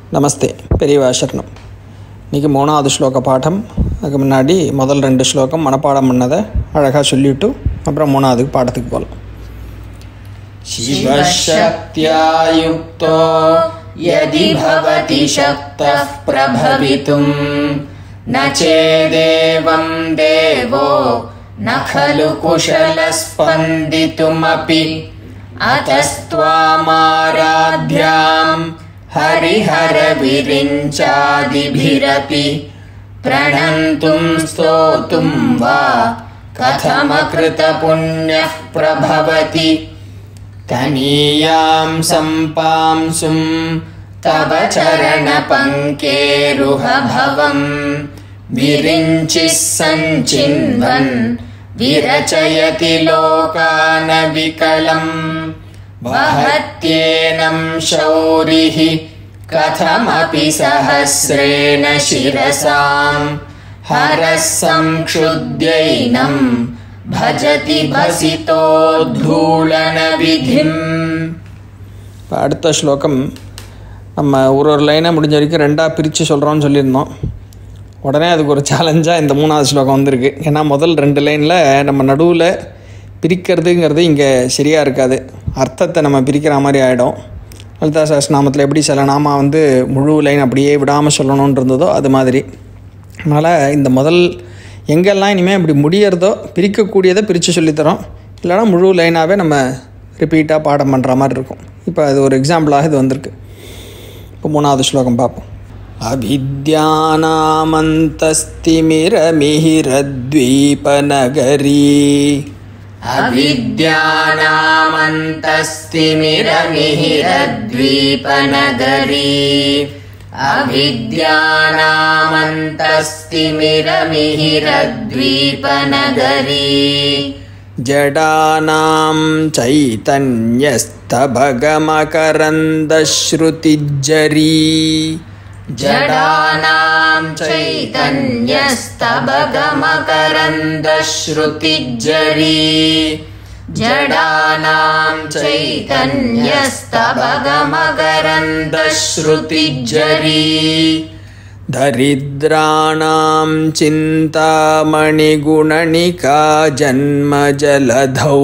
நமஸ்தே பெரியவா சரணம் இன்றைக்கி மூணாவது ஸ்லோக பாடம் அதுக்கு முன்னாடி முதல் ரெண்டு ஸ்லோகம் மனப்பாடம் பண்ணதை அழகாக சொல்லிவிட்டு அப்புறம் மூணாவது பாடத்துக்கு போகலாம் शिवशक्त्या युक्तो यदि भवति शक्तः प्रभवितुम् न चेदेवं देवो न खलु कुशलस्पन्दितुमपि अतस्त्वामाराध्याम् हरिहरविरिञ्चादिभिरपि प्रणन्तुं स्तोतुं वा कथमकृतपुण्यः प्रभवति तनीयां सम्पांसुं तव चरणपङ्केरुहभवम् विरिञ्चिः सञ्चिन्वन् विरचयति लोकानविकलम् वहत्येनं शौरिः कथमपि सहस्रेण शिरसां हरः संक्षुद्यैनम् भजति भसितोद्धूलनविधिम् இப்போ அடுத்த ஸ்லோகம் நம்ம ஒரு ஒரு லைனை முடிஞ்ச வரைக்கும் ரெண்டாக பிரித்து சொல்கிறோம்னு சொல்லியிருந்தோம் உடனே அதுக்கு ஒரு சேலஞ்சாக இந்த மூணாவது ஸ்லோகம் வந்திருக்கு ஏன்னா முதல் ரெண்டு லைனில் நம்ம நடுவில் பிரிக்கிறதுங்கிறது இங்கே சரியாக இருக்காது அர்த்தத்தை நம்ம பிரிக்கிற மாதிரி ஆகிடும் லலிதா சஹஸ்ரநாமத்தில் எப்படி சில நாம வந்து முழு லைன் அப்படியே விடாமல் சொல்லணும்னு இருந்ததோ அது மாதிரி அதனால் இந்த முதல் எங்கெல்லாம் இனிமேல் இப்படி முடியறதோ பிரிக்கக்கூடியதை பிரித்து சொல்லித்தரோம் இல்லைனா முழு லைனாகவே நம்ம ரிப்பீட்டாக பாடம் பண்ணுற மாதிரி இருக்கும் இப்போ அது ஒரு எக்ஸாம்பிளாக இது வந்திருக்கு இப்போ மூணாவது ஸ்லோகம் பார்ப்போம் அவித்யானாமந்தஸ்திமிரமிஹிரத்வீபநகரி अविद्यानामन्तस्तिमिरमिहिरद्वीपनगरी अविद्यानामन्तस्तिमिरमिहिरद्वीपनगरी जडानां चैतन्यस्तभगमकरन्दश्रुतिज्जरी जडानां चैतन्यस्तबगमकरन्दश्रुतिज्जरी जडानां चैतन्यस्तबगमकरन्दश्रुतिज्जरी दरिद्राणां चिन्तामणिगुणनिका जन्मजलधौ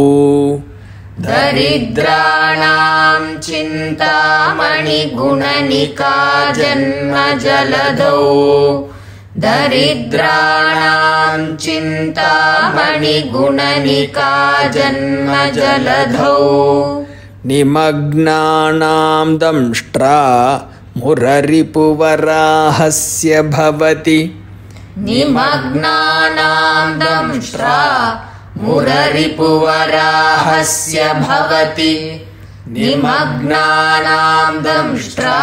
दरिद्राणां चिन्तामणिगुणनिका जन्मजलधौ दरिद्राणां चिन्तामणिगुणनिका जन्मजलधौ निमग्नानां दंष्ट्रा मुररिपुवराहस्य भवति निमग्नानां दंष्ट्रा मुररिपुवराहस्य भवति निमग्नानां दंष्ट्रा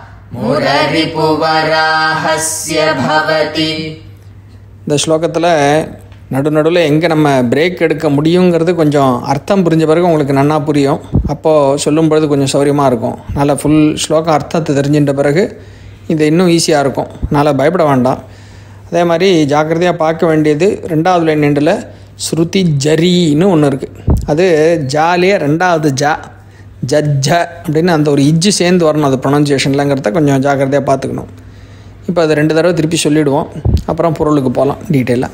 मुररिपुवराहस्य भवति இந்த ஸ்லோகத்தில் நடு நடுவில் எங்கே நம்ம பிரேக் எடுக்க முடியுங்கிறது கொஞ்சம் அர்த்தம் புரிஞ்ச பிறகு உங்களுக்கு நன்னா புரியும் அப்போது சொல்லும் பொழுது கொஞ்சம் சௌரியமாக இருக்கும் நல்லா ஃபுல் ஸ்லோகம் அர்த்தத்தை தெரிஞ்சின்ற பிறகு இது இன்னும் ஈஸியாக இருக்கும் அதனால் பயப்பட வேண்டாம் அதே மாதிரி ஜாக்கிரதையாக பார்க்க வேண்டியது ரெண்டாவது லைன் நின்றில் ஸ்ருதி ஜரின்னு ஒன்று இருக்குது அது ஜாலியே ரெண்டாவது ஜா ஜஜ்ஜ அப்படின்னு அந்த ஒரு இஜ்ஜு சேர்ந்து வரணும் அது ப்ரொனன்சியேஷன்லங்கிறத கொஞ்சம் ஜாக்கிரதையாக பார்த்துக்கணும் இப்போ அது ரெண்டு தடவை திருப்பி சொல்லிவிடுவோம் அப்புறம் பொருளுக்கு போகலாம் டீட்டெயிலாக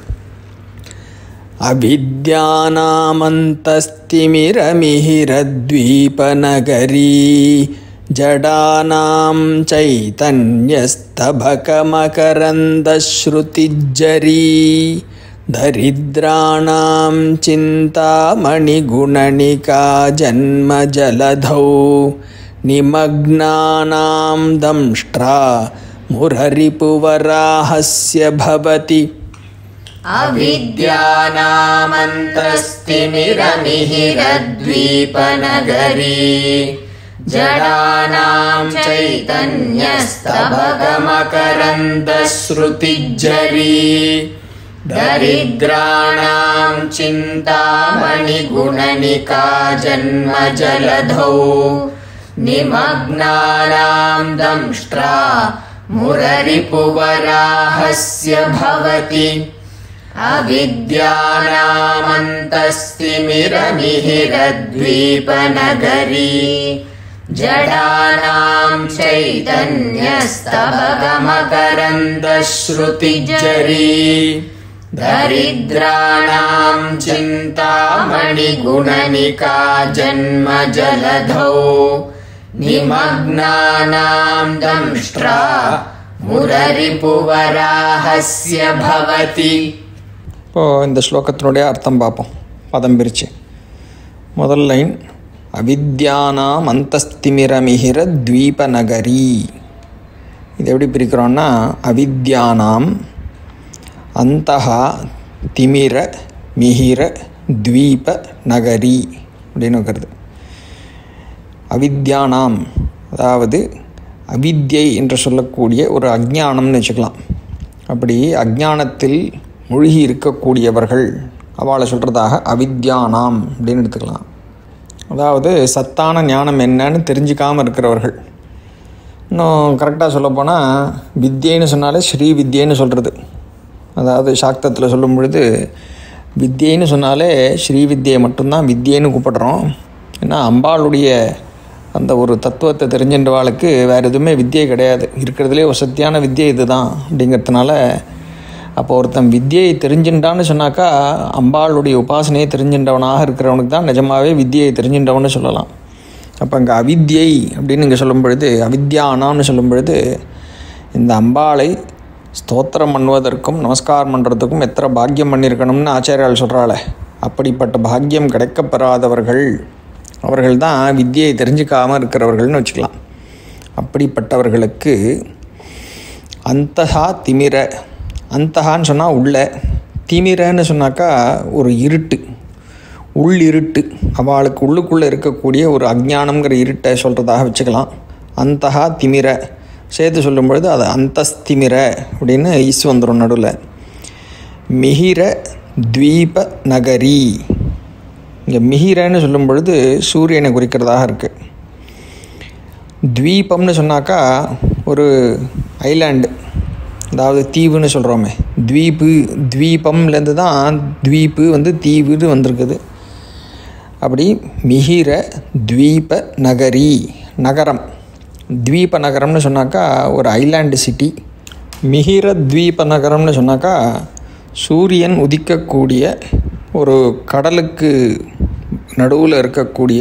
अविद्यानामन्तस्तिमिरमिहिरद्वीपनगरी जडानां चैतन्यस्तभकमकरन्दश्रुतिज्जरी दरिद्राणां चिन्तामणिगुणनिका जन्मजलधौ निमग्नानां दंष्ट्रा मुररिपुवराहस्य भवति अविद्यानामन्तस्तिमिरमिहिरद्वीपनगरी जडानां चैतन्यस्तभगमकरन्दश्रुतिज्जरी दरिद्राणां चिन्तामणिगुणनिका जन्मजलधौ निमग्नानां दंष्ट्रा मुररिपुवराहस्य भवति अविद्यानामन्तस्तिमिरमिहिरद्वीपनगरी जडानां चैतन्यस्तबगमकरन्दश्रुतिजरी दरिद्राणां चिन्तामणिगुणनिका जन्मजलधौ निमग्नानां दंष्ट्रा मुररिपुवराहस्य भवति இப்போது இந்த ஸ்லோகத்தினுடைய அர்த்தம் பார்ப்போம் பதம் பிரித்து முதல் லைன் அவித்யானாம் அந்தஸ்திமிரமிகிர த்வீபநகரி இது எப்படி பிரிக்கிறோன்னா அவித்யானாம் அந்தஹா திமிர மிகிர த்வீப நகரி அப்படின்னு இருக்கிறது அவித்யானாம் அதாவது அவித்யை என்று சொல்லக்கூடிய ஒரு அஜ்ஞானம்னு வச்சுக்கலாம் அப்படி அஜ்ஞானத்தில் மூழ்கி இருக்கக்கூடியவர்கள் அவளை சொல்கிறதாக அவித்யானாம் அப்படின்னு எடுத்துக்கலாம் அதாவது சத்தான ஞானம் என்னன்னு தெரிஞ்சுக்காமல் இருக்கிறவர்கள் இன்னும் கரெக்டாக சொல்லப்போனால் வித்யைன்னு சொன்னாலே ஸ்ரீ வித்யைன்னு சொல்கிறது அதாவது சாக்தத்தில் சொல்லும் பொழுது வித்யைன்னு சொன்னாலே ஸ்ரீ வித்யை மட்டும்தான் வித்யைன்னு கூப்பிடுறோம் ஏன்னா அம்பாளுடைய அந்த ஒரு தத்துவத்தை தெரிஞ்சின்றவாளுக்கு வேறு எதுவுமே வித்தியை கிடையாது இருக்கிறதுலே ஒரு சத்தியான வித்தியை இதுதான் அப்படிங்கிறதுனால அப்போ ஒருத்தன் வித்தியை தெரிஞ்சின்றான்னு சொன்னாக்கா அம்பாளுடைய உபாசனையை தெரிஞ்சின்றவனாக இருக்கிறவனுக்கு தான் நிஜமாகவே வித்தியை தெரிஞ்சின்றவன்னு சொல்லலாம் அப்போ இங்கே அவித்யை அப்படின்னு இங்கே சொல்லும் பொழுது அவித்யானான்னு சொல்லும் பொழுது இந்த அம்பாளை ஸ்தோத்திரம் பண்ணுவதற்கும் நமஸ்காரம் பண்ணுறதுக்கும் எத்தனை பாக்கியம் பண்ணியிருக்கணும்னு ஆச்சாரியால் சொல்கிறாளே அப்படிப்பட்ட பாக்கியம் கிடைக்கப்பெறாதவர்கள் அவர்கள் தான் வித்தியை தெரிஞ்சுக்காமல் இருக்கிறவர்கள்னு வச்சுக்கலாம் அப்படிப்பட்டவர்களுக்கு அந்தகா திமிர அந்தகான்னு சொன்னால் உள்ள திமிரன்னு சொன்னாக்கா ஒரு இருட்டு உள் இருட்டு அவளுக்கு உள்ளுக்குள்ளே இருக்கக்கூடிய ஒரு அஜ்ஞானம்ங்கிற இருட்டை சொல்கிறதாக வச்சுக்கலாம் அந்தகா திமிர சேர்த்து சொல்லும் பொழுது அது அந்தஸ்திமிர அப்படின்னு ஈஸ் வந்துடும் நடுவில் மிகிர த்வீப நகரி இங்கே மிகிரன்னு சொல்லும் பொழுது சூரியனை குறிக்கிறதாக இருக்குது த்வீபம்னு சொன்னாக்கா ஒரு ஐலாண்டு அதாவது தீவுன்னு சொல்கிறோமே த்வீப்பு த்வீபம்லேருந்து தான் த்வீப்பு வந்து தீவுன்னு வந்திருக்குது அப்படி மிகிர த்வீப நகரி நகரம் த்வீப நகரம்னு சொன்னாக்கா ஒரு ஐலாண்டு சிட்டி மிகிர த்வீப நகரம்னு சொன்னாக்கா சூரியன் உதிக்கக்கூடிய ஒரு கடலுக்கு நடுவில் இருக்கக்கூடிய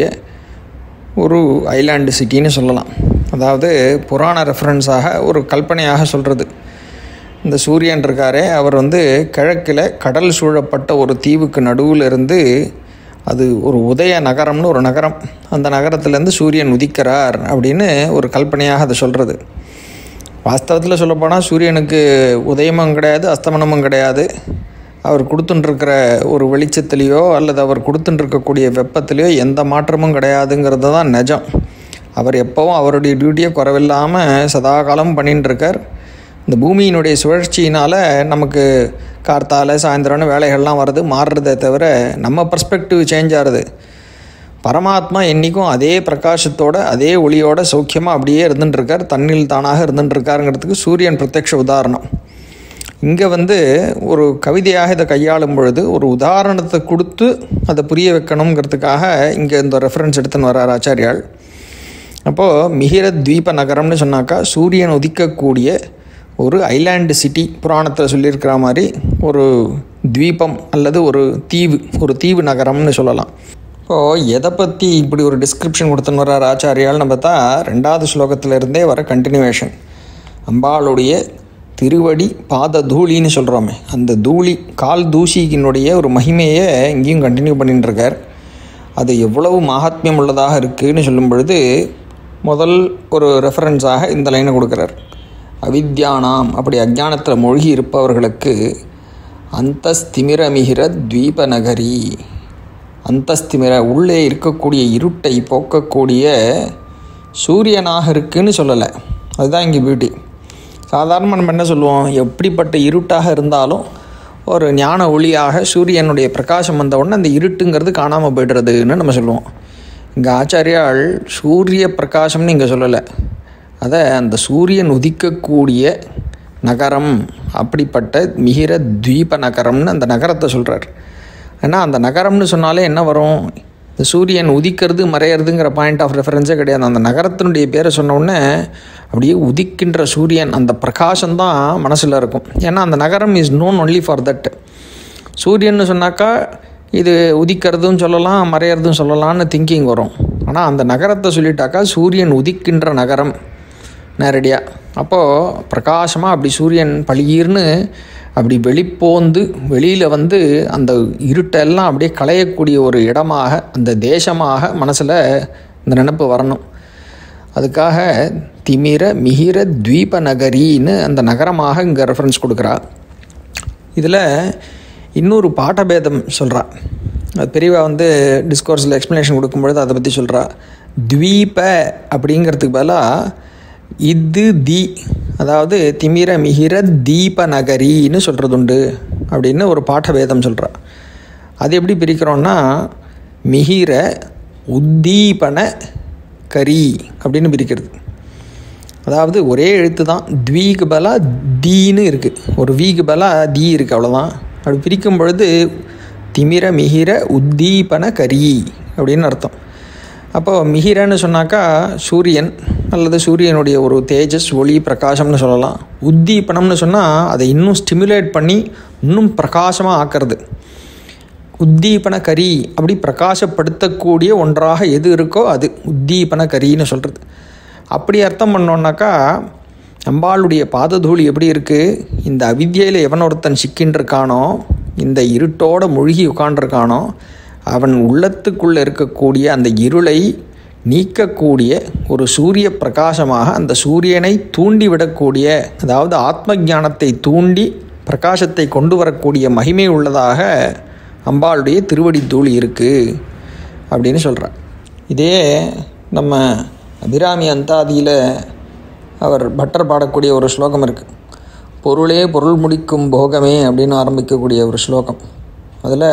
ஒரு ஐலாண்டு சிட்டின்னு சொல்லலாம் அதாவது புராண ரெஃபரன்ஸாக ஒரு கல்பனையாக சொல்கிறது இந்த சூரியன் இருக்காரே அவர் வந்து கிழக்கில் கடல் சூழப்பட்ட ஒரு தீவுக்கு நடுவில் இருந்து அது ஒரு உதய நகரம்னு ஒரு நகரம் அந்த நகரத்துலேருந்து சூரியன் உதிக்கிறார் அப்படின்னு ஒரு கல்பனையாக அதை சொல்கிறது வாஸ்தவத்தில் சொல்லப்போனால் சூரியனுக்கு உதயமும் கிடையாது அஸ்தமனமும் கிடையாது அவர் கொடுத்துட்டுருக்கிற ஒரு வெளிச்சத்துலேயோ அல்லது அவர் கொடுத்துட்டுருக்கக்கூடிய வெப்பத்துலேயோ எந்த மாற்றமும் கிடையாதுங்கிறது தான் நிஜம் அவர் எப்போவும் அவருடைய டியூட்டியை குறைவில்லாமல் சதா காலம் பண்ணின்னு இருக்கார் இந்த பூமியினுடைய சுழற்சியினால் நமக்கு கார்த்தால சாயந்தரம்னு வேலைகள்லாம் வருது மாறுறதே தவிர நம்ம பர்ஸ்பெக்டிவ் சேஞ்ச் ஆகுது பரமாத்மா என்றைக்கும் அதே பிரகாசத்தோட அதே ஒளியோட சௌக்கியமாக அப்படியே இருந்துட்டுருக்கார் தண்ணில் தானாக இருந்துட்டுருக்காருங்கிறதுக்கு சூரியன் பிரத்யக்ஷ உதாரணம் இங்கே வந்து ஒரு கவிதையாக இதை கையாளும் பொழுது ஒரு உதாரணத்தை கொடுத்து அதை புரிய வைக்கணுங்கிறதுக்காக இங்கே இந்த ரெஃபரன்ஸ் எடுத்துன்னு வர்றார் ஆச்சாரியால் அப்போது மிகிர தீப நகரம்னு சொன்னாக்கா சூரியன் உதிக்கக்கூடிய ஒரு ஐலாண்டு சிட்டி புராணத்தில் சொல்லியிருக்கிற மாதிரி ஒரு தீபம் அல்லது ஒரு தீவு ஒரு தீவு நகரம்னு சொல்லலாம் இப்போது எதை பற்றி இப்படி ஒரு டிஸ்கிரிப்ஷன் கொடுத்துன்னு வர்றார் ஆச்சாரியால்னு பார்த்தா ரெண்டாவது ஸ்லோகத்திலிருந்தே வர கண்டினியூவேஷன் அம்பாளுடைய திருவடி பாத தூளின்னு சொல்கிறோமே அந்த தூளி கால் தூசியினுடைய ஒரு மகிமையை இங்கேயும் கண்டினியூ பண்ணிட்டு இருக்கார் அது எவ்வளவு மகாத்மியம் உள்ளதாக இருக்குதுன்னு சொல்லும் பொழுது முதல் ஒரு ரெஃபரன்ஸாக இந்த லைனை கொடுக்குறார் அவித்யானாம் அப்படி அஜானத்தில் மூழ்கி இருப்பவர்களுக்கு அந்தஸ்திமிரமிகிற தீப நகரி அந்தஸ்திமிர உள்ளே இருக்கக்கூடிய இருட்டை போக்கக்கூடிய சூரியனாக இருக்குன்னு சொல்லலை அதுதான் இங்கே பியூட்டி சாதாரணமாக நம்ம என்ன சொல்லுவோம் எப்படிப்பட்ட இருட்டாக இருந்தாலும் ஒரு ஞான ஒளியாக சூரியனுடைய பிரகாசம் வந்த உடனே அந்த இருட்டுங்கிறது காணாமல் போய்டுறதுன்னு நம்ம சொல்லுவோம் இங்கே ஆச்சாரியால் சூரிய பிரகாசம்னு இங்கே சொல்லலை அதை அந்த சூரியன் உதிக்கக்கூடிய நகரம் அப்படிப்பட்ட மிகிர தீப நகரம்னு அந்த நகரத்தை சொல்கிறார் ஏன்னா அந்த நகரம்னு சொன்னாலே என்ன வரும் இந்த சூரியன் உதிக்கிறது மறையிறதுங்கிற பாயிண்ட் ஆஃப் ரெஃபரன்ஸே கிடையாது அந்த நகரத்தினுடைய பேரை சொன்ன உடனே அப்படியே உதிக்கின்ற சூரியன் அந்த பிரகாசம் தான் மனசில் இருக்கும் ஏன்னா அந்த நகரம் is known only for that சூரியன்னு சொன்னாக்கா இது உதிக்கிறதும் சொல்லலாம் மறையிறதும் சொல்லலாம்னு திங்கிங் வரும் ஆனால் அந்த நகரத்தை சொல்லிட்டாக்கா சூரியன் உதிக்கின்ற நகரம் நேரடியாக அப்போது பிரகாசமாக அப்படி சூரியன் பளிர்னு அப்படி வெளிப்போந்து வெளியில் வந்து அந்த இருட்டெல்லாம் அப்படியே களையக்கூடிய ஒரு இடமாக அந்த தேசமாக மனசில் இந்த நினப்பு வரணும் அதுக்காக திமிர மிகிர துவீப நகரின்னு அந்த நகரமாக இங்கே ரெஃபரன்ஸ் கொடுக்குறா இதில் இன்னொரு பாட்டபேதம் சொல்கிறா அது பெரியவா வந்து டிஸ்கோர்ஸில் எக்ஸ்ப்ளனேஷன் கொடுக்கும்பொழுது அதை பற்றி சொல்கிறா துவீப அப்படிங்கிறதுக்கு பதிலாக இது தி அதாவது திமிர மிகிர தீப நகரின்னு சொல்கிறது உண்டு அப்படின்னு ஒரு பாட்டபேதம் சொல்கிறா அது எப்படி பிரிக்கிறோன்னா மிகிர உத்தீபன கரி அப்படின்னு பிரிக்கிறது அதாவது ஒரே எழுத்து தான் த்வீக்கு பலாக தீன்னு இருக்குது ஒரு வீக்கு பலாக தீ இருக்குது அவ்வளோதான் அப்படி பிரிக்கும் பொழுது திமிர மிகிர உத்தீபன கரி அப்படின்னு அர்த்தம் அப்போது மிகிரன்னு சொன்னாக்கா சூரியன் அல்லது சூரியனுடைய ஒரு தேஜஸ் ஒளி பிரகாசம்னு சொல்லலாம் உத்தீபனம்னு சொன்னால் அதை இன்னும் ஸ்டிமுலேட் பண்ணி இன்னும் பிரகாசமாக ஆக்கிறது உத்தீபன கரி அப்படி பிரகாசப்படுத்தக்கூடிய ஒன்றாக எது இருக்கோ அது உத்தீபன கரின்னு சொல்கிறது அப்படி அர்த்தம் பண்ணோன்னாக்கா அம்பாளுடைய பாததூளி எப்படி இருக்குது இந்த அவித்யையில் எவன் ஒருத்தன் சிக்கின்றிருக்கானோ இந்த இருட்டோட மூழ்கி உட்காண்டிருக்கானோ அவன் உள்ளத்துக்குள்ளே இருக்கக்கூடிய அந்த இருளை நீக்கக்கூடிய ஒரு சூரிய பிரகாசமாக அந்த சூரியனை தூண்டி விடக்கூடிய அதாவது ஆத்ம ஞானத்தை தூண்டி பிரகாசத்தை கொண்டு வரக்கூடிய மகிமை உள்ளதாக அம்பாளுடைய திருவடி தூளி இருக்குது அப்படின்னு சொல்கிறார் இதே நம்ம அபிராமி அந்தாதியில் அவர் பட்டர் பாடக்கூடிய ஒரு ஸ்லோகம் இருக்குது பொருளே பொருள் முடிக்கும் போகமே அப்படின்னு ஆரம்பிக்கக்கூடிய ஒரு ஸ்லோகம் அதில்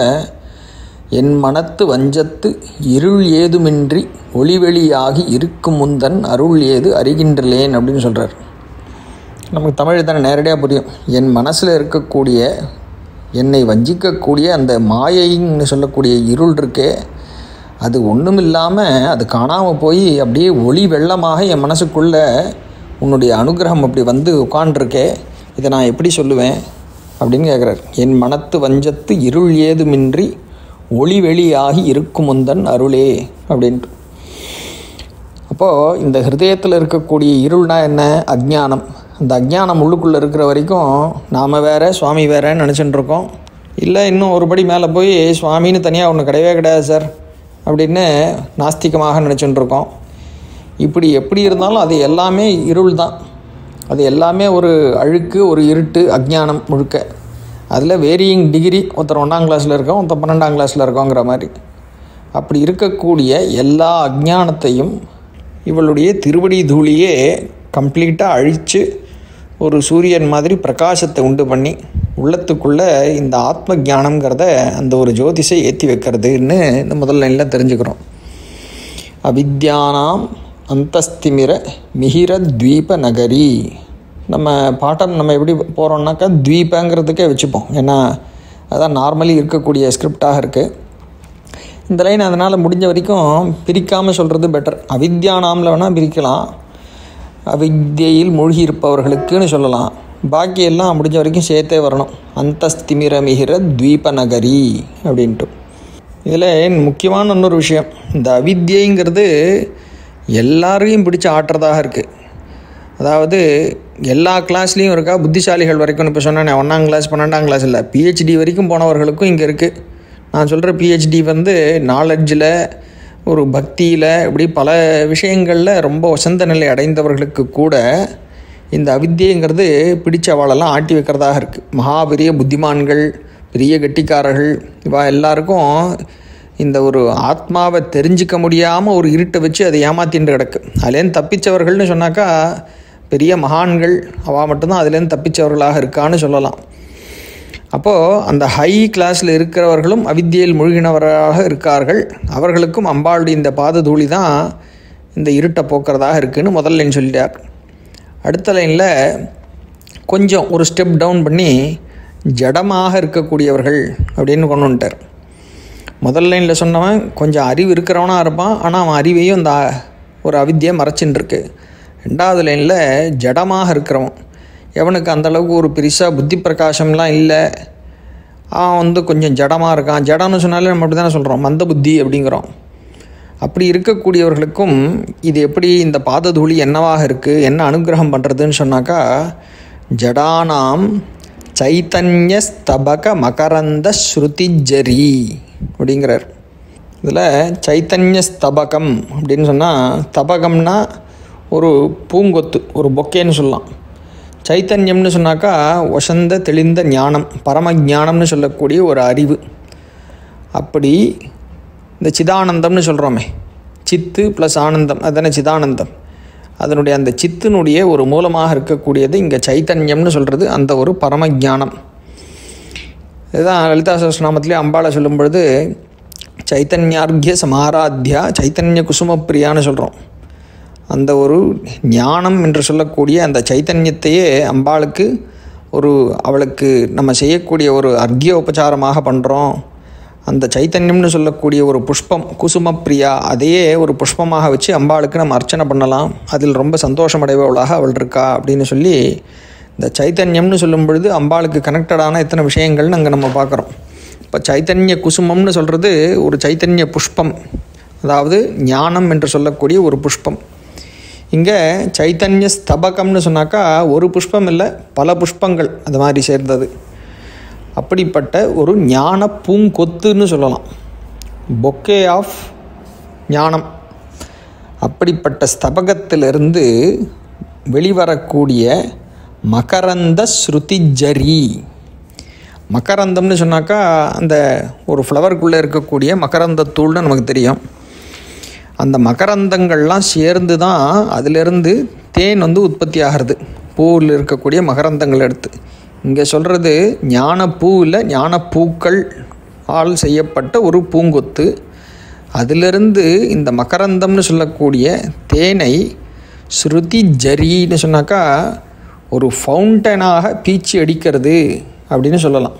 என் மனத்து வஞ்சத்து இருள் ஏதுமின்றி ஒளிவெளியாகி இருக்கும் முந்தன் அருள் ஏது அறிகின்றலேன் அப்படின்னு சொல்கிறார் நமக்கு தமிழ் தானே நேரடியாக புரியும் என் மனசில் இருக்கக்கூடிய என்னை வஞ்சிக்கக்கூடிய அந்த மாயைன்னு சொல்லக்கூடிய இருள் இருக்கே அது ஒன்றும் இல்லாமல் அது காணாமல் போய் அப்படியே ஒளி வெள்ளமாக என் மனசுக்குள்ளே உன்னுடைய அனுகிரகம் அப்படி வந்து உட்காண்டிருக்கே இதை நான் எப்படி சொல்லுவேன் அப்படின்னு கேட்குறார் என் மனத்து வஞ்சத்து இருள் ஏதுமின்றி ஒளி வெளியாகி இருக்கும் முந்தன் அருளே அப்படின்ட்டு அப்போது இந்த ஹிருதயத்தில் இருக்கக்கூடிய இருள்னா என்ன அஜ்ஞானம் அந்த அஜ்ஞானம் உள்ளுக்குள்ளே இருக்கிற வரைக்கும் நாம் வேற சுவாமி வேறன்னு நினச்சிட்டு இருக்கோம் இல்லை இன்னும் ஒரு படி மேலே போய் சுவாமின்னு தனியாக ஒன்று கிடையவே கிடையாது சார் அப்படின்னு நாஸ்திகமாக நினச்சிட்டு இருக்கோம் இப்படி எப்படி இருந்தாலும் அது எல்லாமே இருள் தான் அது எல்லாமே ஒரு அழுக்கு ஒரு இருட்டு அஜ்ஞானம் முழுக்க அதில் வேரியிங் டிகிரி ஒருத்தர் ஒன்றாம் கிளாஸில் இருக்கோம் ஒருத்தர் பன்னெண்டாம் கிளாஸில் இருக்கோங்கிற மாதிரி அப்படி இருக்கக்கூடிய எல்லா அஜ்ஞானத்தையும் இவளுடைய திருவடி தூளியே கம்ப்ளீட்டாக அழித்து ஒரு சூரியன் மாதிரி பிரகாசத்தை உண்டு பண்ணி உள்ளத்துக்குள்ளே இந்த ஆத்ம ஞானங்கிறத அந்த ஒரு ஜோதிஷை ஏற்றி வைக்கிறதுன்னு இந்த முதல் லைனில் தெரிஞ்சுக்கிறோம் அவித்யானாம் அந்தஸ்திமிர மிகிர துவீப நகரி நம்ம பாட்டம் நம்ம எப்படி போகிறோம்னாக்கா துவீபங்கிறதுக்கே வச்சுப்போம் ஏன்னா அதான் நார்மலி இருக்கக்கூடிய ஸ்கிரிப்டாக இருக்குது இந்த லைன் அதனால் முடிஞ்ச வரைக்கும் பிரிக்காமல் சொல்கிறது பெட்டர் அவித்யானாமில் வேணால் பிரிக்கலாம் அவித்யையில் மூழ்கி இருப்பவர்களுக்குன்னு சொல்லலாம் பாக்கி எல்லாம் முடிஞ்ச வரைக்கும் சேர்த்தே வரணும் அந்தஸ்திமிர மிகிர துவீப நகரி அப்படின்ட்டு இதில் முக்கியமான இன்னொரு விஷயம் இந்த அவித்யைங்கிறது எல்லாரையும் பிடிச்சி ஆட்டுறதாக இருக்குது அதாவது எல்லா கிளாஸ்லேயும் இருக்கா புத்திசாலிகள் வரைக்கும் இப்போ சொன்னேன் ஒன்றாம் கிளாஸ் பன்னெண்டாம் கிளாஸ் இல்லை பிஹெச்டி வரைக்கும் போனவர்களுக்கும் இங்கே இருக்குது நான் சொல்கிற பிஹெச்டி வந்து நாலெட்ஜில் ஒரு பக்தியில் இப்படி பல விஷயங்களில் ரொம்ப வசந்த நிலை அடைந்தவர்களுக்கு கூட இந்த அவித்தியங்கிறது பிடிச்சவாளெல்லாம் ஆட்டி வைக்கிறதாக இருக்குது மகாபெரிய புத்திமான்கள் பெரிய கெட்டிக்காரர்கள் இவா எல்லாருக்கும் இந்த ஒரு ஆத்மாவை தெரிஞ்சிக்க முடியாமல் ஒரு இருட்டை வச்சு அதை ஏமாத்தின்னு கிடக்கு அதுலேருந்து தப்பிச்சவர்கள்னு சொன்னாக்கா பெரிய மகான்கள் அவள் மட்டும்தான் அதுலேருந்து தப்பிச்சவர்களாக இருக்கான்னு சொல்லலாம் அப்போது அந்த ஹை கிளாஸில் இருக்கிறவர்களும் அவித்தியில் மூழ்கினவராக இருக்கார்கள் அவர்களுக்கும் அம்பாளுடைய இந்த பாத தூளி தான் இந்த இருட்டை போக்குறதாக இருக்குதுன்னு முதல் லைன் சொல்லிட்டார் அடுத்த லைனில் கொஞ்சம் ஒரு ஸ்டெப் டவுன் பண்ணி ஜடமாக இருக்கக்கூடியவர்கள் அப்படின்னு கொண்டு வந்துட்டார் முதல் லைனில் சொன்னவன் கொஞ்சம் அறிவு இருக்கிறவனாக இருப்பான் ஆனால் அவன் அறிவையும் இந்த ஒரு அவித்தியை மறைச்சின்னு இருக்கு ரெண்டாவது லைனில் ஜடமாக இருக்கிறவன் எவனுக்கு அந்தளவுக்கு ஒரு பெருசாக புத்தி பிரகாசம்லாம் இல்லை அவன் வந்து கொஞ்சம் ஜடமாக இருக்கான் ஜடம்னு சொன்னாலே நம்ம அப்படி தானே சொல்கிறோம் மந்த புத்தி அப்படிங்கிறோம் அப்படி இருக்கக்கூடியவர்களுக்கும் இது எப்படி இந்த பாததூளி என்னவாக இருக்குது என்ன அனுகிரகம் பண்ணுறதுன்னு சொன்னாக்கா ஜடானாம் சைத்தன்ய ஸ்தபக மகரந்த ஸ்ருதிஜரி அப்படிங்கிறார் இதில் சைத்தன்ய ஸ்தபகம் அப்படின்னு சொன்னால் தபகம்னா ஒரு பூங்கொத்து ஒரு பொக்கேன்னு சொல்லலாம் சைத்தன்யம்னு சொன்னாக்கா வசந்த தெளிந்த ஞானம் பரம ஞானம்னு சொல்லக்கூடிய ஒரு அறிவு அப்படி இந்த சிதானந்தம்னு சொல்கிறோமே சித்து ப்ளஸ் ஆனந்தம் அதுதானே சிதானந்தம் அதனுடைய அந்த சித்தினுடைய ஒரு மூலமாக இருக்கக்கூடியது இங்கே சைத்தன்யம்னு சொல்கிறது அந்த ஒரு பரம ஞானம் இதுதான் லலிதா சஹஸ்ரநாமத்திலே அம்பாளை சொல்லும் பொழுது சைத்தன்யார்கிய சமாராத்யா சைத்தன்ய குசுமப்பிரியான்னு சொல்கிறோம் அந்த ஒரு ஞானம் என்று சொல்லக்கூடிய அந்த சைத்தன்யத்தையே அம்பாளுக்கு ஒரு அவளுக்கு நம்ம செய்யக்கூடிய ஒரு அர்க்கிய உபச்சாரமாக பண்ணுறோம் அந்த சைத்தன்யம்னு சொல்லக்கூடிய ஒரு புஷ்பம் குசும பிரியா அதையே ஒரு புஷ்பமாக வச்சு அம்பாளுக்கு நம்ம அர்ச்சனை பண்ணலாம் அதில் ரொம்ப சந்தோஷமடைபவளாக அவள் இருக்கா அப்படின்னு சொல்லி இந்த சைத்தன்யம்னு சொல்லும் பொழுது அம்பாளுக்கு கனெக்டடான எத்தனை விஷயங்கள்னு அங்கே நம்ம பார்க்குறோம் இப்போ சைத்தன்ய குசுமம்னு சொல்கிறது ஒரு சைத்தன்ய புஷ்பம் அதாவது ஞானம் என்று சொல்லக்கூடிய ஒரு புஷ்பம் இங்கே சைத்தன்ய ஸ்தபகம்னு சொன்னாக்கா ஒரு புஷ்பம் இல்லை பல புஷ்பங்கள் அது மாதிரி சேர்ந்தது அப்படிப்பட்ட ஒரு ஞான பூங்கொத்துன்னு சொல்லலாம் பொக்கே ஆஃப் ஞானம் அப்படிப்பட்ட ஸ்தபகத்திலிருந்து வெளிவரக்கூடிய மகரந்த ஸ்ருதிஜரி மகரந்தம்னு சொன்னாக்கா அந்த ஒரு ஃப்ளவருக்குள்ளே இருக்கக்கூடிய மகரந்த தூள்னு நமக்கு தெரியும் அந்த மகரந்தங்கள்லாம் சேர்ந்து தான் அதிலிருந்து தேன் வந்து உற்பத்தி ஆகிறது பூவில் இருக்கக்கூடிய மகரந்தங்கள் எடுத்து இங்கே சொல்கிறது ஞானப்பூ இல்லை ஞானப்பூக்கள் ஆல் செய்யப்பட்ட ஒரு பூங்கொத்து அதிலிருந்து இந்த மகரந்தம்னு சொல்லக்கூடிய தேனை ஸ்ருதி ஜரின்னு சொன்னாக்கா ஒரு ஃபவுண்டனாக பீச்சி அடிக்கிறது அப்படின்னு சொல்லலாம்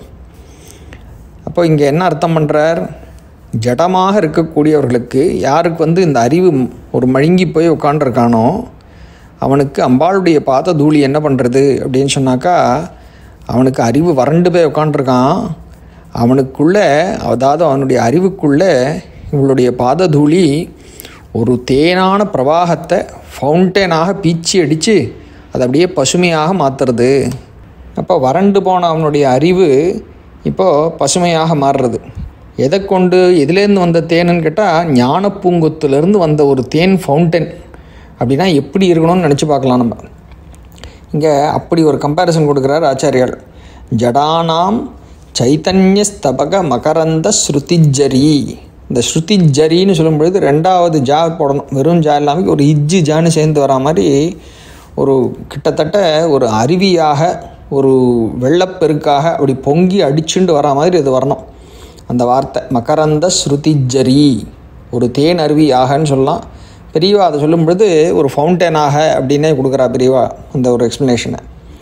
அப்போ இங்கே என்ன அர்த்தம் பண்ணுறார் ஜடமாக இருக்கக்கூடியவர்களுக்கு யாருக்கு வந்து இந்த அறிவு ஒரு மழுங்கி போய் உட்காண்டிருக்கானோ அவனுக்கு அம்பாளுடைய பாத தூளி என்ன பண்ணுறது அப்படின்னு சொன்னாக்கா அவனுக்கு அறிவு வறண்டு போய் உட்காண்டிருக்கான் அவனுக்குள்ளே அதாவது அவனுடைய அறிவுக்குள்ளே இவளுடைய பாத தூளி ஒரு தேனான பிரவாகத்தை ஃபவுண்டனாக பீச்சி அடித்து அதை அப்படியே பசுமையாக மாற்றுறது அப்போ வறண்டு போன அவனுடைய அறிவு இப்போது பசுமையாக மாறுறது எதை கொண்டு எதுலேருந்து வந்த தேனுன்னு கேட்டால் ஞான பூங்கொத்துலேருந்து வந்த ஒரு தேன் ஃபவுண்டன் அப்படின்னா எப்படி இருக்கணும்னு நினச்சி பார்க்கலாம் நம்ம இங்கே அப்படி ஒரு கம்பேரிசன் கொடுக்குறார் ஆச்சாரியால் ஜடானாம் சைத்தன்ய ஸ்தபக மகரந்த ஸ்ருதிஜரி இந்த ஸ்ருதிஜரின்னு சொல்லும் பொழுது ரெண்டாவது ஜா போடணும் வெறும் ஜா இல்லாமல் ஒரு இஜ்ஜு ஜான்னு சேர்ந்து வரா மாதிரி ஒரு கிட்டத்தட்ட ஒரு அருவியாக ஒரு வெள்ளப்பெருக்காக அப்படி பொங்கி அடிச்சுண்டு வரா மாதிரி இது வரணும் அந்த வார்த்தை மகரந்த ஸ்ருதிஜரி ஒரு தேன் அருவியாகன்னு சொல்லலாம் பெரியவா அதை சொல்லும் பொழுது ஒரு ஃபவுண்டனாக அப்படின்னே கொடுக்குறா பெரியவா அந்த ஒரு எக்ஸ்ப்ளனேஷனை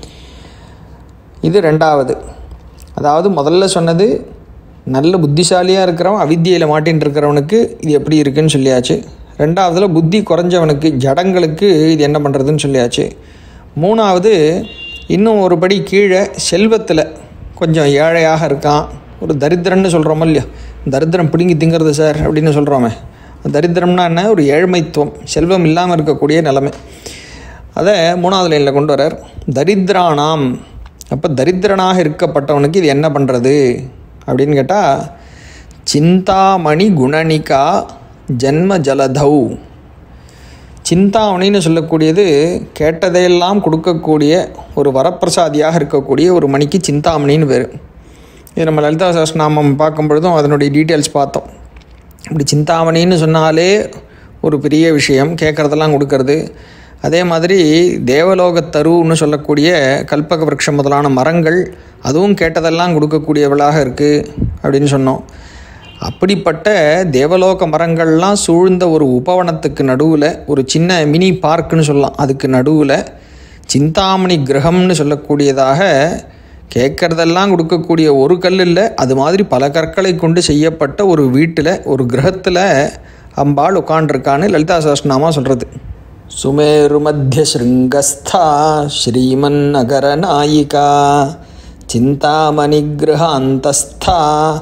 இது ரெண்டாவது அதாவது முதல்ல சொன்னது நல்ல புத்திசாலியாக இருக்கிறவன் அவித்தியில் மாட்டின்னு இருக்கிறவனுக்கு இது எப்படி இருக்குன்னு சொல்லியாச்சு ரெண்டாவதுல புத்தி குறைஞ்சவனுக்கு ஜடங்களுக்கு இது என்ன பண்ணுறதுன்னு சொல்லியாச்சு மூணாவது இன்னும் ஒரு படி கீழே செல்வத்தில் கொஞ்சம் ஏழையாக இருக்கான் ஒரு தரித்திரன்னு சொல்கிறோமோ இல்லையோ தரித்திரம் பிடுங்கி திங்கிறது சார் அப்படின்னு சொல்கிறோமே தரித்திரம்னா என்ன ஒரு ஏழ்மைத்துவம் செல்வம் இல்லாமல் இருக்கக்கூடிய நிலைமை அதை மூணாவது லைனில் கொண்டு வரார் தரித்திரானாம் அப்போ தரித்திரனாக இருக்கப்பட்டவனுக்கு இது என்ன பண்ணுறது அப்படின்னு கேட்டால் சிந்தாமணி குணனிகா ஜன்ம ஜலதௌ சிந்தாமணின்னு சொல்லக்கூடியது கேட்டதையெல்லாம் கொடுக்கக்கூடிய ஒரு வரப்பிரசாதியாக இருக்கக்கூடிய ஒரு மணிக்கு சிந்தாமணின்னு பேர் இது நம்ம லலிதா சஹஸ்ரநாமம் பார்க்கும் பொழுதும் அதனுடைய டீட்டெயில்ஸ் பார்த்தோம் இப்படி சிந்தாமணின்னு சொன்னாலே ஒரு பெரிய விஷயம் கேட்குறதெல்லாம் கொடுக்கறது அதே மாதிரி தேவலோக தருன்னு சொல்லக்கூடிய கல்பக விரக்ஷம் முதலான மரங்கள் அதுவும் கேட்டதெல்லாம் கொடுக்கக்கூடியவளாக இருக்குது அப்படின்னு சொன்னோம் அப்படிப்பட்ட தேவலோக மரங்கள்லாம் சூழ்ந்த ஒரு உபவனத்துக்கு நடுவில் ஒரு சின்ன மினி பார்க்குன்னு சொல்லலாம் அதுக்கு நடுவில் சிந்தாமணி கிரகம்னு சொல்லக்கூடியதாக கேட்குறதெல்லாம் கொடுக்கக்கூடிய ஒரு கல் இல்லை அது மாதிரி பல கற்களை கொண்டு செய்யப்பட்ட ஒரு வீட்டில் ஒரு கிரகத்தில் அம்பாள் உட்காண்டிருக்கான்னு லலிதா சஹஸ்ரநாமா சொல்கிறது சுமேரு மத்திய ஸ்ருங்கஸ்தா ஸ்ரீமன் நகர நாயிகா சிந்தாமணி கிரகாந்தஸ்தா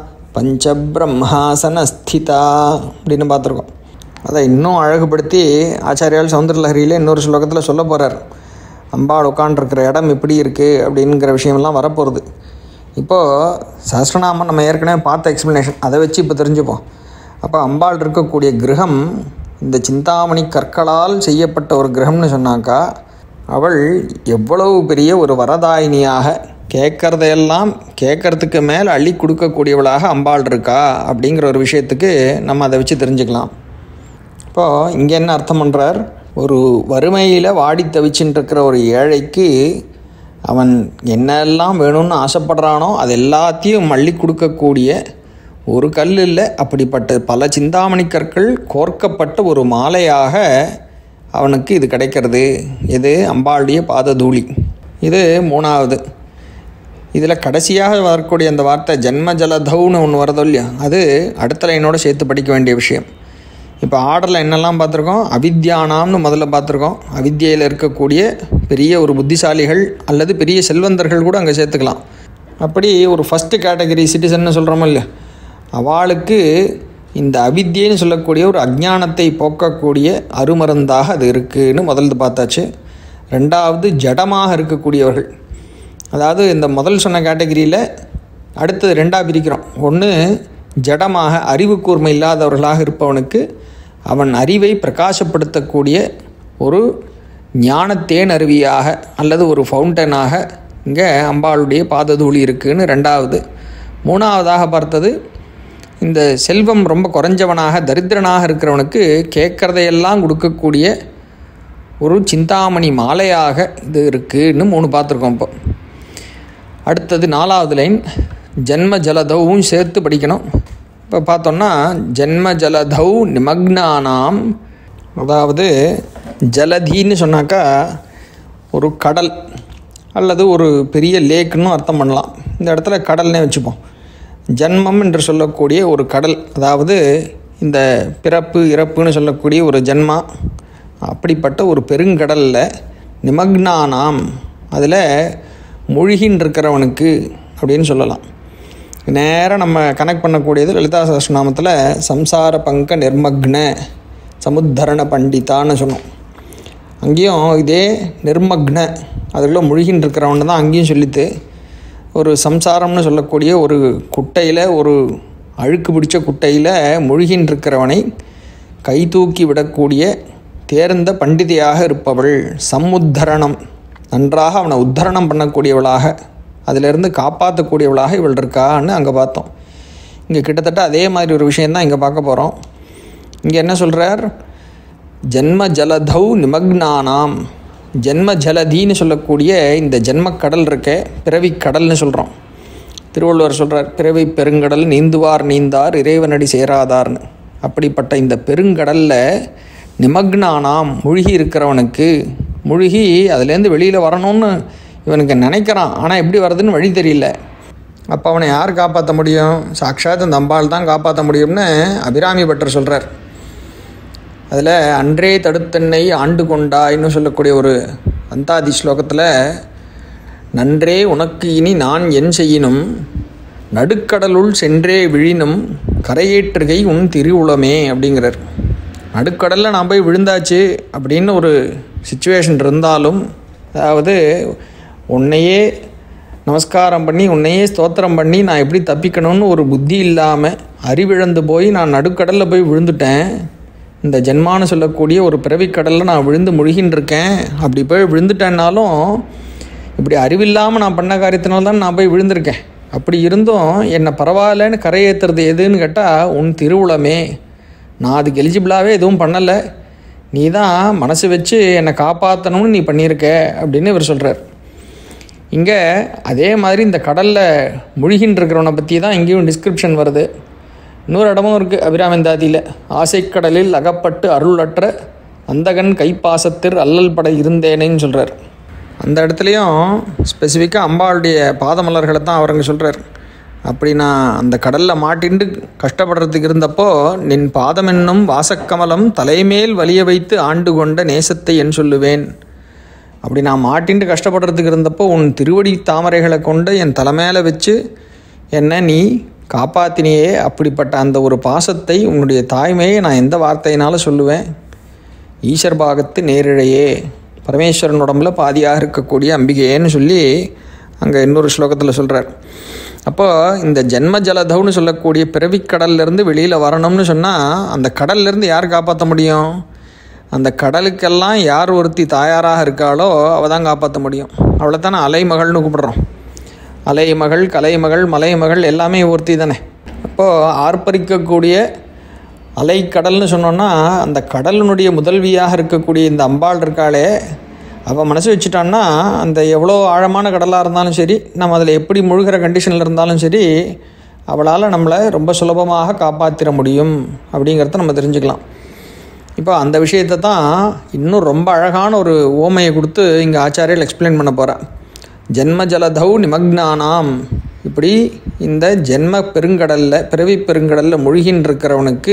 பஞ்சபிரம்மாசனஸ்திதா அப்படின்னு பார்த்துருக்கோம் அதை இன்னும் அழகுபடுத்தி ஆச்சாரியால் சௌந்தரலஹரியில் இன்னொரு ஸ்லோகத்தில் சொல்ல போகிறார் அம்பாள் உட்காண்டிருக்கிற இடம் எப்படி இருக்குது அப்படிங்கிற விஷயமெல்லாம் வரப்போகிறது இப்போது சஹஸ்ரநாமம் நம்ம ஏற்கனவே பார்த்த எக்ஸ்ப்ளனேஷன் அதை வச்சு இப்போ தெரிஞ்சுப்போம் அப்போ அம்பாள் இருக்கக்கூடிய கிரகம் இந்த சிந்தாமணி கற்களால் செய்யப்பட்ட ஒரு கிரகம்னு சொன்னாக்கா அவள் எவ்வளவு பெரிய ஒரு வரதாயினியாக கேட்குறதையெல்லாம் கேட்குறதுக்கு மேலே அள்ளி கொடுக்கக்கூடியவளாக அம்பாள் இருக்கா அப்படிங்கிற ஒரு விஷயத்துக்கு நம்ம அதை வச்சு தெரிஞ்சுக்கலாம் இப்போது இங்கே என்ன அர்த்தம் பண்ணுறார் ஒரு வறுமையில் வாடி தவிச்சுட்டு இருக்கிற ஒரு ஏழைக்கு அவன் என்னெல்லாம் வேணும்னு ஆசைப்படுறானோ அது எல்லாத்தையும் மள்ளி கொடுக்கக்கூடிய ஒரு கல் இல்லை அப்படிப்பட்ட பல சிந்தாமணி கற்கள் கோர்க்கப்பட்ட ஒரு மாலையாக அவனுக்கு இது கிடைக்கிறது இது அம்பாளுடைய பாததூளி இது மூணாவது இதில் கடைசியாக வரக்கூடிய அந்த வார்த்தை ஜென்ம ஜலதௌன்னு ஒன்று வரதோ இல்லையா அது அடுத்த லைனோடு சேர்த்து படிக்க வேண்டிய விஷயம் இப்போ ஆர்டரில் என்னெல்லாம் பார்த்துருக்கோம் அவித்யானாம்னு முதல்ல பார்த்துருக்கோம் அவித்யையில் இருக்கக்கூடிய பெரிய ஒரு புத்திசாலிகள் அல்லது பெரிய செல்வந்தர்கள் கூட அங்கே சேர்த்துக்கலாம் அப்படி ஒரு ஃபஸ்ட்டு கேட்டகரி சிட்டிசன்னு சொல்கிறோமோ இல்லையா அவளுக்கு இந்த அவித்யன்னு சொல்லக்கூடிய ஒரு அஜ்ஞானத்தை போக்கக்கூடிய அருமருந்தாக அது இருக்குதுன்னு முதல்ல பார்த்தாச்சு ரெண்டாவது ஜடமாக இருக்கக்கூடியவர்கள் அதாவது இந்த முதல் சொன்ன கேட்டகரியில் அடுத்தது ரெண்டாக பிரிக்கிறோம் ஒன்று ஜடமாக அறிவு கூர்மை இல்லாதவர்களாக இருப்பவனுக்கு அவன் அறிவை பிரகாசப்படுத்தக்கூடிய ஒரு ஞானத்தேன் அருவியாக அல்லது ஒரு ஃபவுண்டனாக இங்கே அம்பாளுடைய பாததூளி இருக்குன்னு ரெண்டாவது மூணாவதாக பார்த்தது இந்த செல்வம் ரொம்ப குறைஞ்சவனாக தரித்திரனாக இருக்கிறவனுக்கு கேட்குறதையெல்லாம் கொடுக்கக்கூடிய ஒரு சிந்தாமணி மாலையாக இது இருக்குன்னு மூணு பார்த்துருக்கோம் இப்போ அடுத்தது நாலாவது லைன் ஜென்ம ஜலதவும் சேர்த்து படிக்கணும் இப்போ பார்த்தோன்னா ஜென்ம ஜலதௌ நிமக்னானாம் அதாவது ஜலதின்னு சொன்னாக்கா ஒரு கடல் அல்லது ஒரு பெரிய லேக்குன்னு அர்த்தம் பண்ணலாம் இந்த இடத்துல கடல்னே வச்சுப்போம் ஜன்மம் என்று சொல்லக்கூடிய ஒரு கடல் அதாவது இந்த பிறப்பு இறப்புன்னு சொல்லக்கூடிய ஒரு ஜன்மா அப்படிப்பட்ட ஒரு பெருங்கடலில் நிமக்னானாம் அதில் மூழ்கின்னு இருக்கிறவனுக்கு அப்படின்னு சொல்லலாம் நேராக நம்ம கனெக்ட் பண்ணக்கூடியது லலிதா சஹஸ்ரநாமத்தில் சம்சார பங்க நிர்மக்ன சமுத்தரண பண்டிதான்னு சொன்னோம் அங்கேயும் இதே நிர்மக்ன அதுக்குள்ளே முழுகின்னு இருக்கிறவன் தான் அங்கேயும் சொல்லித்து ஒரு சம்சாரம்னு சொல்லக்கூடிய ஒரு குட்டையில் ஒரு அழுக்கு பிடிச்ச குட்டையில் முழுகின்னு இருக்கிறவனை கை தூக்கி விடக்கூடிய தேர்ந்த பண்டிதையாக இருப்பவள் சம்முத்தரணம் நன்றாக அவனை உத்தரணம் பண்ணக்கூடியவளாக அதிலிருந்து காப்பாற்றக்கூடியவளாக இவள் இருக்கான்னு அங்கே பார்த்தோம் இங்கே கிட்டத்தட்ட அதே மாதிரி ஒரு விஷயந்தான் இங்கே பார்க்க போகிறோம் இங்கே என்ன சொல்கிறார் ஜென்ம ஜலதௌ நிமக்னானாம் ஜென்ம ஜலதின்னு சொல்லக்கூடிய இந்த ஜென்மக்கடல் இருக்க பிறவி கடல்னு சொல்கிறோம் திருவள்ளுவர் சொல்கிறார் பிறவி பெருங்கடல் நீந்துவார் நீந்தார் இறைவனடி சேராதார்னு அப்படிப்பட்ட இந்த பெருங்கடலில் நிமக்னானாம் மூழ்கி இருக்கிறவனுக்கு மூழ்கி அதுலேருந்து வெளியில் வரணும்னு இவனுக்கு நினைக்கிறான் ஆனால் எப்படி வர்றதுன்னு வழி தெரியல அப்போ அவனை யார் காப்பாற்ற முடியும் சாக்ஷாத் அந்த அம்பாள் தான் காப்பாற்ற முடியும்னு அபிராமி பட்டர் சொல்கிறார் அதில் அன்றே தடுத்தன்னை ஆண்டு கொண்டாய்னு சொல்லக்கூடிய ஒரு அந்தாதி ஸ்லோகத்தில் நன்றே உனக்கு இனி நான் என் செய்யினும் நடுக்கடலுள் சென்றே விழினும் கரையேற்றுகை உன் திருவுளமே அப்படிங்கிறார் நடுக்கடலில் நான் போய் விழுந்தாச்சு அப்படின்னு ஒரு சுச்சுவேஷன் இருந்தாலும் அதாவது உன்னையே நமஸ்காரம் பண்ணி உன்னையே ஸ்தோத்திரம் பண்ணி நான் எப்படி தப்பிக்கணும்னு ஒரு புத்தி இல்லாமல் அறிவிழந்து போய் நான் நடுக்கடலில் போய் விழுந்துட்டேன் இந்த ஜென்மான்னு சொல்லக்கூடிய ஒரு பிறவிக்கடலில் நான் விழுந்து முழுகின்னு இருக்கேன் அப்படி போய் விழுந்துட்டேன்னாலும் இப்படி அறிவில்லாமல் நான் பண்ண காரியத்தினால தான் நான் போய் விழுந்திருக்கேன் அப்படி இருந்தும் என்னை பரவாயில்லன்னு கரையேற்றுறது எதுன்னு கேட்டால் உன் திருவுளமே நான் அதுக்கு எலிஜிபிளாகவே எதுவும் பண்ணலை நீ தான் மனசு வச்சு என்னை காப்பாற்றணும்னு நீ பண்ணியிருக்க அப்படின்னு இவர் சொல்கிறார் இங்கே அதே மாதிரி இந்த கடலில் முழுகின்னு இருக்கிறவனை பற்றி தான் இங்கேயும் டிஸ்கிரிப்ஷன் வருது இன்னொரு இடமும் இருக்குது அபிராமந்தாதியில் ஆசைக்கடலில் அகப்பட்டு அருளற்ற அந்தகன் கைப்பாசத்திற் அல்லல் பட இருந்தேனேன்னு சொல்கிறார் அந்த இடத்துலையும் ஸ்பெசிஃபிக்காக அம்பாளுடைய பாதமலர்களை தான் அவருங்க சொல்கிறார் அப்படி நான் அந்த கடலில் மாட்டிண்டு கஷ்டப்படுறதுக்கு இருந்தப்போ நின் பாதம் என்னும் வாசக்கமலம் தலைமேல் வலிய வைத்து ஆண்டு கொண்ட நேசத்தை என் சொல்லுவேன் அப்படி நான் மாட்டிண்டு கஷ்டப்படுறதுக்கு இருந்தப்போ உன் திருவடி தாமரைகளை கொண்டு என் தலைமையில வச்சு என்ன நீ காப்பாத்தினியே அப்படிப்பட்ட அந்த ஒரு பாசத்தை உன்னுடைய தாய்மையை நான் எந்த வார்த்தையினால சொல்லுவேன் ஈஸ்வர் பாகத்து நேரிழையே பரமேஸ்வரன் உடம்புல பாதியாக இருக்கக்கூடிய அம்பிகையேன்னு சொல்லி அங்கே இன்னொரு ஸ்லோகத்தில் சொல்கிறார் அப்போ இந்த ஜென்ம ஜலதவ்னு சொல்லக்கூடிய பிறவிக்கடல்லேருந்து வெளியில் வரணும்னு சொன்னால் அந்த கடல்லேருந்து யார் காப்பாற்ற முடியும் அந்த கடலுக்கெல்லாம் யார் ஒருத்தி தாயாராக இருக்காளோ அவள் தான் காப்பாற்ற முடியும் அவளை தானே அலைமகள்னு கூப்பிடுறோம் அலைமகள் கலைமகள் மலைமகள் எல்லாமே ஒருத்தி தானே அப்போது ஆர்ப்பரிக்கக்கூடிய அலைக்கடல்னு சொன்னோன்னா அந்த கடலினுடைய முதல்வியாக இருக்கக்கூடிய இந்த அம்பாள் இருக்காளே அவள் மனசு வச்சுட்டான்னா அந்த எவ்வளோ ஆழமான கடலாக இருந்தாலும் சரி நம்ம அதில் எப்படி முழுகிற கண்டிஷனில் இருந்தாலும் சரி அவளால் நம்மளை ரொம்ப சுலபமாக காப்பாற்றிட முடியும் அப்படிங்கிறத நம்ம தெரிஞ்சுக்கலாம் இப்போ அந்த விஷயத்தை தான் இன்னும் ரொம்ப அழகான ஒரு ஓமையை கொடுத்து இங்கே ஆச்சாரியர் எக்ஸ்பிளைன் பண்ண போகிறேன் ஜென்ம ஜலதௌ நிமக்னானாம் இப்படி இந்த ஜென்ம பெருங்கடலில் பிறவி பெருங்கடலில் முழுகின்னு இருக்கிறவனுக்கு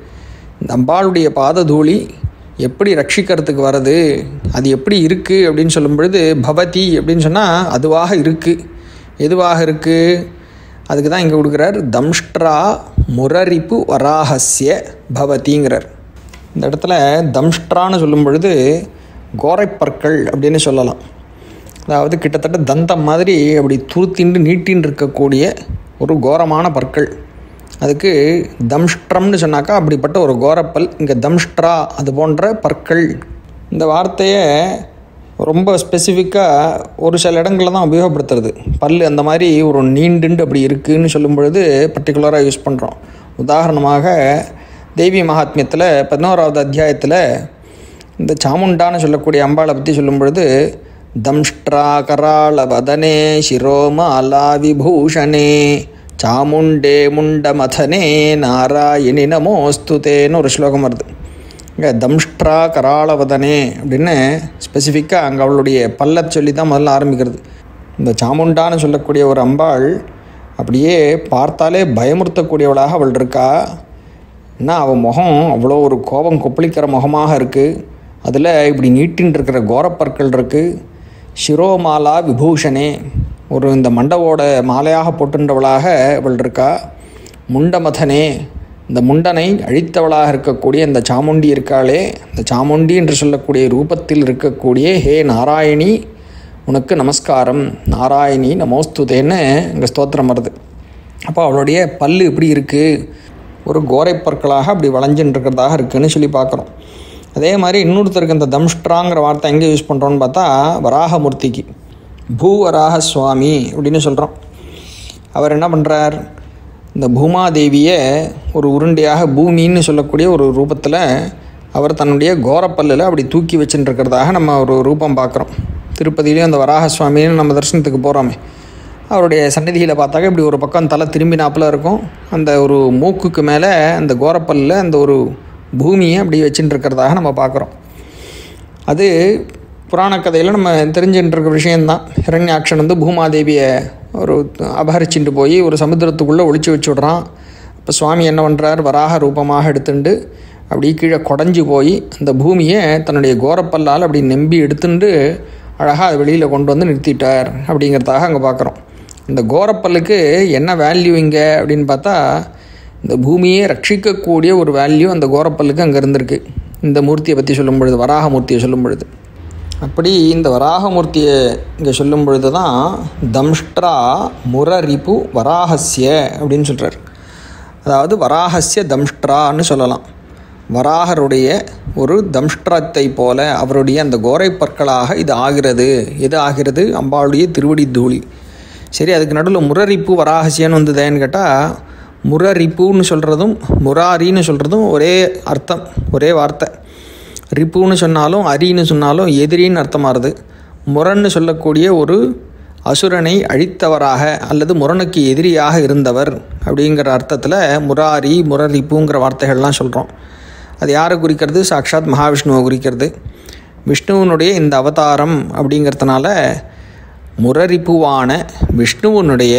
இந்த அம்பாளுடைய பாததூளி எப்படி ரட்சிக்கிறதுக்கு வருது அது எப்படி இருக்குது அப்படின்னு சொல்லும் பொழுது பவதி அப்படின்னு சொன்னால் அதுவாக இருக்குது எதுவாக இருக்குது அதுக்கு தான் இங்கே கொடுக்குறார் தம்ஷ்ட்ரா முரரிப்பு வராகஸ்ய பவதிங்கிறார் இந்த இடத்துல தம்ஷ்ட்ரான்னு சொல்லும் பொழுது கோரைப்பற்கள் அப்படின்னு சொல்லலாம் அதாவது கிட்டத்தட்ட தந்தம் மாதிரி அப்படி துருத்திண்டு நீட்டின்னு இருக்கக்கூடிய ஒரு கோரமான பற்கள் அதுக்கு தம்ஷ்ட்ரம்னு சொன்னாக்கா அப்படிப்பட்ட ஒரு கோரப்பல் இங்கே தம்ஷ்ட்ரா அது போன்ற பற்கள் இந்த வார்த்தையை ரொம்ப ஸ்பெசிஃபிக்காக ஒரு சில இடங்களில் தான் உபயோகப்படுத்துறது பல் அந்த மாதிரி ஒரு நீண்டுண்டு அப்படி இருக்குதுன்னு சொல்லும் பொழுது பர்டிகுலராக யூஸ் பண்ணுறோம் உதாரணமாக தேவி மகாத்மியத்தில் பதினோராவது அத்தியாயத்தில் இந்த சாமுண்டான்னு சொல்லக்கூடிய அம்பாளை பற்றி சொல்லும் பொழுது தம்ஷ்ட்ரா கராள வதனே சிரோமாலா விபூஷணே சாமுண்டே முண்டமதனே நாராயணி நமோஸ்துதேன்னு ஒரு ஸ்லோகம் வருது இங்கே தம்ஷ்ட்ரா கராளவதனே அப்படின்னு ஸ்பெசிஃபிக்காக அங்கே அவளுடைய பல்ல சொல்லி தான் முதல்ல ஆரம்பிக்கிறது இந்த சாமுண்டான்னு சொல்லக்கூடிய ஒரு அம்பாள் அப்படியே பார்த்தாலே பயமுறுத்தக்கூடியவளாக அவள் இருக்கா ஏன்னா அவள் முகம் அவ்வளோ ஒரு கோபம் கொப்பளிக்கிற முகமாக இருக்குது அதில் இப்படி நீட்டின்னு இருக்கிற கோரப்பற்கள் இருக்குது சிரோமாலா விபூஷணே ஒரு இந்த மண்டவோட மாலையாக போட்டுன்றவளாக இவள் இருக்கா முண்டமதனே இந்த முண்டனை அழித்தவளாக இருக்கக்கூடிய இந்த சாமுண்டி இருக்காளே இந்த சாமுண்டி என்று சொல்லக்கூடிய ரூபத்தில் இருக்கக்கூடிய ஹே நாராயணி உனக்கு நமஸ்காரம் நாராயணி நமோஸ்துதேன்னு இங்கே ஸ்தோத்திரம் வருது அப்போ அவளுடைய பல்லு இப்படி இருக்குது ஒரு கோரைப்பற்களாக அப்படி வளைஞ்சுன்னு இருக்கிறதாக இருக்குதுன்னு சொல்லி பார்க்குறோம் அதே மாதிரி இன்னொருத்தருக்கு இந்த தம்ஷ்ட்ராங்கிற வார்த்தை எங்கே யூஸ் பண்ணுறோன்னு பார்த்தா வராகமூர்த்திக்கு பூவராக சுவாமி அப்படின்னு சொல்கிறோம் அவர் என்ன பண்ணுறார் இந்த பூமாதேவியை ஒரு உருண்டையாக பூமின்னு சொல்லக்கூடிய ஒரு ரூபத்தில் அவர் தன்னுடைய கோரப்பல்லில் அப்படி தூக்கி வச்சுட்டு இருக்கிறதாக நம்ம ஒரு ரூபம் பார்க்குறோம் திருப்பதியிலையும் அந்த வராக சுவாமின்னு நம்ம தரிசனத்துக்கு போகிறோமே அவருடைய சந்நிதியில் பார்த்தாக்க இப்படி ஒரு பக்கம் தலை திரும்பினாப்பில் இருக்கும் அந்த ஒரு மூக்குக்கு மேலே அந்த கோரப்பல்லில் அந்த ஒரு பூமியை அப்படி வச்சுட்டு இருக்கிறதாக நம்ம பார்க்குறோம் அது புராண கதையில் நம்ம தெரிஞ்சுட்டு இருக்க விஷயந்தான் ஹிரண்யாக்ஷன் வந்து பூமாதேவியை ஒரு அபகரிச்சுட்டு போய் ஒரு சமுத்திரத்துக்குள்ளே ஒழிச்சு வச்சு விட்றான் அப்போ சுவாமி என்ன பண்ணுறார் வராக ரூபமாக எடுத்துட்டு அப்படி கீழே குடஞ்சி போய் அந்த பூமியை தன்னுடைய கோரப்பல்லால் அப்படி நம்பி எடுத்துட்டு அழகாக அது வெளியில் கொண்டு வந்து நிறுத்திட்டார் அப்படிங்கிறதாக அங்கே பார்க்குறோம் இந்த கோரப்பல்லுக்கு என்ன வேல்யூ இங்கே அப்படின்னு பார்த்தா இந்த பூமியை ரட்சிக்கக்கூடிய ஒரு வேல்யூ அந்த கோரப்பல்லுக்கு அங்கே இருந்திருக்கு இந்த மூர்த்தியை பற்றி சொல்லும் பொழுது வராகமூர்த்தியை சொல்லும் பொழுது அப்படி இந்த வராகமூர்த்தியை இங்கே சொல்லும் பொழுது தான் தம்ஷ்ட்ரா முரரிப்பு வராகஸ்ய அப்படின்னு சொல்கிறார் அதாவது வராகஸ்ய தம்ஷ்ட்ரான்னு சொல்லலாம் வராகருடைய ஒரு தம்ஷ்ட்ரத்தை போல அவருடைய அந்த கோரை பற்களாக இது ஆகிறது எது ஆகிறது அம்பாளுடைய திருவடி தூளி சரி அதுக்கு நடுவில் முரரிப்பு வராகசியன்னு வந்ததேன்னு கேட்டால் முரரிப்புன்னு சொல்கிறதும் முராரின்னு சொல்கிறதும் ஒரே அர்த்தம் ஒரே வார்த்தை ரிப்புன்னு சொன்னாலும் அரின்னு சொன்னாலும் எதிரின்னு அர்த்தமாகுது முரன்னு சொல்லக்கூடிய ஒரு அசுரனை அழித்தவராக அல்லது முரணுக்கு எதிரியாக இருந்தவர் அப்படிங்கிற அர்த்தத்தில் முராரி முரரிப்புங்கிற வார்த்தைகள்லாம் சொல்கிறோம் அது யாரை குறிக்கிறது சாக்ஷாத் மகாவிஷ்ணுவை குறிக்கிறது விஷ்ணுவனுடைய இந்த அவதாரம் அப்படிங்கிறதுனால முரரிப்புவான விஷ்ணுவனுடைய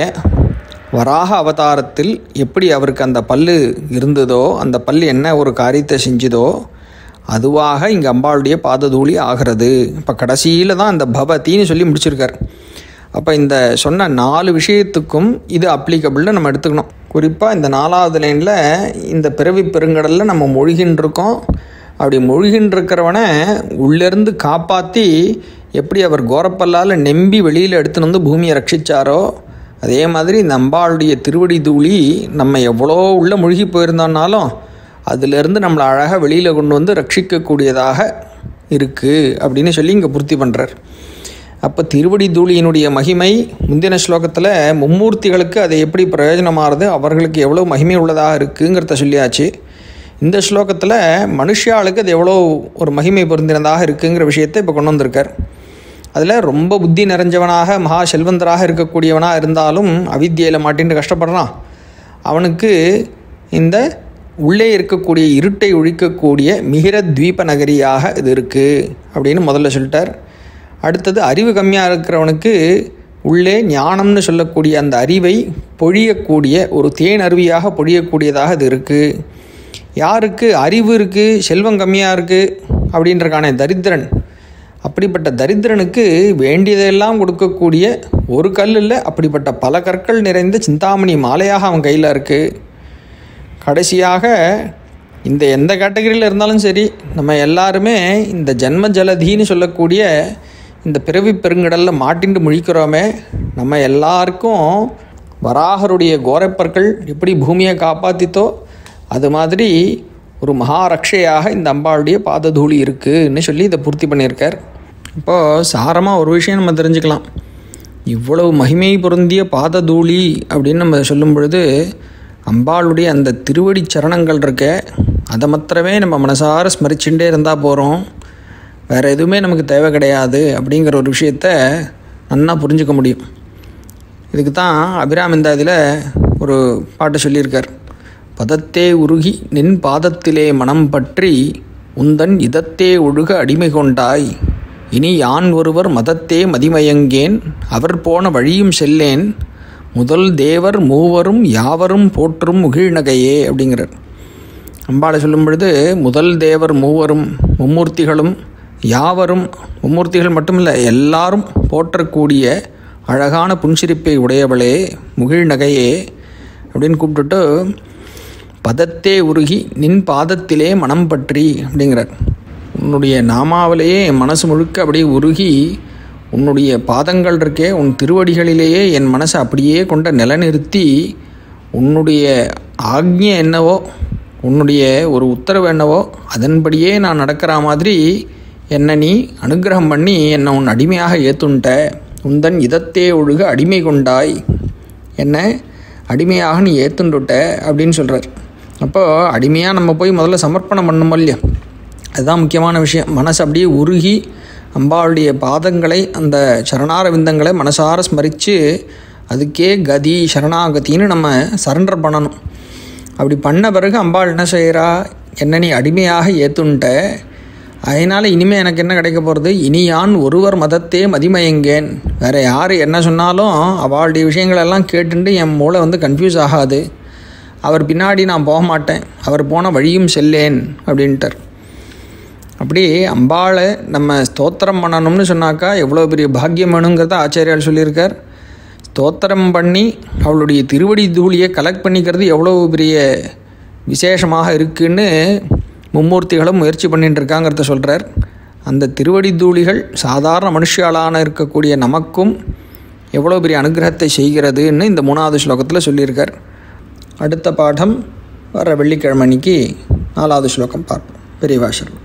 வராக அவதாரத்தில் எப்படி அவருக்கு அந்த பல்லு இருந்ததோ அந்த பல்லு என்ன ஒரு காரியத்தை செஞ்சுதோ அதுவாக இங்கே அம்பாளுடைய பாததூளி ஆகிறது இப்போ கடைசியில் தான் அந்த பவத்தின்னு சொல்லி முடிச்சிருக்கார் அப்போ இந்த சொன்ன நாலு விஷயத்துக்கும் இது அப்ளிகபிள்னு நம்ம எடுத்துக்கணும் குறிப்பாக இந்த நாலாவது லைனில் இந்த பிறவி பெருங்கடலில் நம்ம மொழிகின்றிருக்கோம் அப்படி மொழிகின்றிருக்கிறவனை உள்ளேருந்து காப்பாற்றி எப்படி அவர் கோரப்பல்லால் நெம்பி வெளியில் எடுத்துன்னு வந்து பூமியை ரட்சிச்சாரோ அதே மாதிரி இந்த அம்பாளுடைய திருவடி தூளி நம்ம எவ்வளோ உள்ள முழுகி போயிருந்தோம்னாலும் அதிலிருந்து நம்மளை அழகாக வெளியில் கொண்டு வந்து ரட்சிக்கக்கூடியதாக இருக்குது அப்படின்னு சொல்லி இங்கே பூர்த்தி பண்ணுறார் அப்போ திருவடி தூளியினுடைய மகிமை முந்தின ஸ்லோகத்தில் மும்மூர்த்திகளுக்கு அது எப்படி பிரயோஜனமாகிறது அவர்களுக்கு எவ்வளோ மகிமை உள்ளதாக இருக்குங்கிறத சொல்லியாச்சு இந்த ஸ்லோகத்தில் மனுஷாளுக்கு அது எவ்வளோ ஒரு மகிமை பொருந்தினதாக இருக்குங்கிற விஷயத்தை இப்போ கொண்டு வந்திருக்கார் அதில் ரொம்ப புத்தி நிறைஞ்சவனாக மகா செல்வந்தராக இருக்கக்கூடியவனாக இருந்தாலும் அவித்தியில் மாட்டின்னு கஷ்டப்படுறான் அவனுக்கு இந்த உள்ளே இருக்கக்கூடிய இருட்டை ஒழிக்கக்கூடிய மிகிர தீப நகரியாக இது இருக்குது அப்படின்னு முதல்ல சொல்லிட்டார் அடுத்தது அறிவு கம்மியாக இருக்கிறவனுக்கு உள்ளே ஞானம்னு சொல்லக்கூடிய அந்த அறிவை பொழியக்கூடிய ஒரு தேன் அருவியாக பொழியக்கூடியதாக இது இருக்குது யாருக்கு அறிவு இருக்குது செல்வம் கம்மியாக இருக்குது அப்படின்றக்கான தரித்திரன் அப்படிப்பட்ட தரித்திரனுக்கு வேண்டியதெல்லாம் கொடுக்கக்கூடிய ஒரு கல் இல்லை அப்படிப்பட்ட பல கற்கள் நிறைந்த சிந்தாமணி மாலையாக அவன் கையில் இருக்குது கடைசியாக இந்த எந்த கேட்டகரியில் இருந்தாலும் சரி நம்ம எல்லாருமே இந்த ஜன்ம ஜலதின்னு சொல்லக்கூடிய இந்த பிறவி பெருங்கடலில் மாட்டிண்டு முழிக்கிறோமே நம்ம எல்லாருக்கும் வராகருடைய கோரப்பற்கள் எப்படி பூமியை காப்பாற்றித்தோ அது மாதிரி ஒரு மகாரக்ஷையாக இந்த அம்பாளுடைய பாததூளி இருக்குன்னு சொல்லி இதை பூர்த்தி பண்ணியிருக்கார் இப்போது சாரமாக ஒரு விஷயம் நம்ம தெரிஞ்சுக்கலாம் இவ்வளவு மகிமை பொருந்திய பாததூளி அப்படின்னு நம்ம சொல்லும் பொழுது அம்பாளுடைய அந்த திருவடி சரணங்கள் இருக்க அதை மாத்திரமே நம்ம மனசார ஸ்மரிச்சுட்டே இருந்தால் போகிறோம் வேறு எதுவுமே நமக்கு தேவை கிடையாது அப்படிங்கிற ஒரு விஷயத்த நன்னா புரிஞ்சுக்க முடியும் இதுக்கு தான் அபிராமிந்தா இதில் ஒரு பாட்டு சொல்லியிருக்கார் பதத்தே உருகி நின் பாதத்திலே மனம் பற்றி உந்தன் இதத்தே ஒழுக அடிமை கொண்டாய் இனி யான் ஒருவர் மதத்தே மதிமயங்கேன் அவர் போன வழியும் செல்லேன் முதல் தேவர் மூவரும் யாவரும் போற்றும் முகிழ்நகையே அப்படிங்கிறார் அம்பாளை சொல்லும் பொழுது முதல் தேவர் மூவரும் மும்மூர்த்திகளும் யாவரும் மும்மூர்த்திகள் மட்டுமில்லை எல்லாரும் போற்றக்கூடிய அழகான புன்சிரிப்பை உடையவளே முகிழ் நகையே அப்படின்னு கூப்பிட்டுட்டு பதத்தே உருகி நின் பாதத்திலே மனம் பற்றி அப்படிங்கிறார் உன்னுடைய நாமாவிலேயே என் மனசு முழுக்க அப்படியே உருகி உன்னுடைய பாதங்கள் இருக்கே உன் திருவடிகளிலேயே என் மனசை அப்படியே கொண்ட நிலநிறுத்தி உன்னுடைய ஆக்ஞை என்னவோ உன்னுடைய ஒரு உத்தரவு என்னவோ அதன்படியே நான் நடக்கிற மாதிரி என்னை நீ அனுகிரகம் பண்ணி என்னை உன் அடிமையாக ஏத்துண்ட உந்தன் இதத்தே ஒழுக அடிமை கொண்டாய் என்ன அடிமையாக நீ ஏத்துண்டுட்ட அப்படின்னு சொல்கிறார் அப்போது அடிமையாக நம்ம போய் முதல்ல சமர்ப்பணம் பண்ணணும் இல்லையா அதுதான் முக்கியமான விஷயம் மனசு அப்படியே உருகி அம்பாளுடைய பாதங்களை அந்த சரணார விந்தங்களை மனசார ஸ்மரித்து அதுக்கே கதி சரணாகதின்னு நம்ம சரண்டர் பண்ணணும் அப்படி பண்ண பிறகு அம்பாள் என்ன செய்கிறா என்ன நீ அடிமையாக ஏத்துண்ட அதனால் இனிமேல் எனக்கு என்ன கிடைக்க போகிறது இனி யான் ஒருவர் மதத்தே மதிமயங்கேன் வேறு யார் என்ன சொன்னாலும் அவளுடைய விஷயங்களெல்லாம் கேட்டுட்டு என் மூளை வந்து கன்ஃபியூஸ் ஆகாது அவர் பின்னாடி நான் போக மாட்டேன் அவர் போன வழியும் செல்லேன் அப்படின்ட்டார் அப்படி அம்பாளை நம்ம ஸ்தோத்திரம் பண்ணணும்னு சொன்னாக்கா எவ்வளோ பெரிய பாக்கியம் வேணுங்கிறத ஆச்சாரியால் சொல்லியிருக்கார் ஸ்தோத்திரம் பண்ணி அவளுடைய திருவடி தூளியை கலெக்ட் பண்ணிக்கிறது எவ்வளோ பெரிய விசேஷமாக இருக்குன்னு மும்மூர்த்திகளும் முயற்சி பண்ணிட்டு இருக்காங்கிறத சொல்கிறார் அந்த திருவடி தூளிகள் சாதாரண மனுஷாலான இருக்கக்கூடிய நமக்கும் எவ்வளோ பெரிய அனுகிரகத்தை செய்கிறதுன்னு இந்த மூணாவது ஸ்லோகத்தில் சொல்லியிருக்கார் அடுத்த பாடம் வர வெள்ளிக்கிழமை அன்னைக்கு நாலாவது ஸ்லோகம் பார்ப்போம் பெரியவாசல்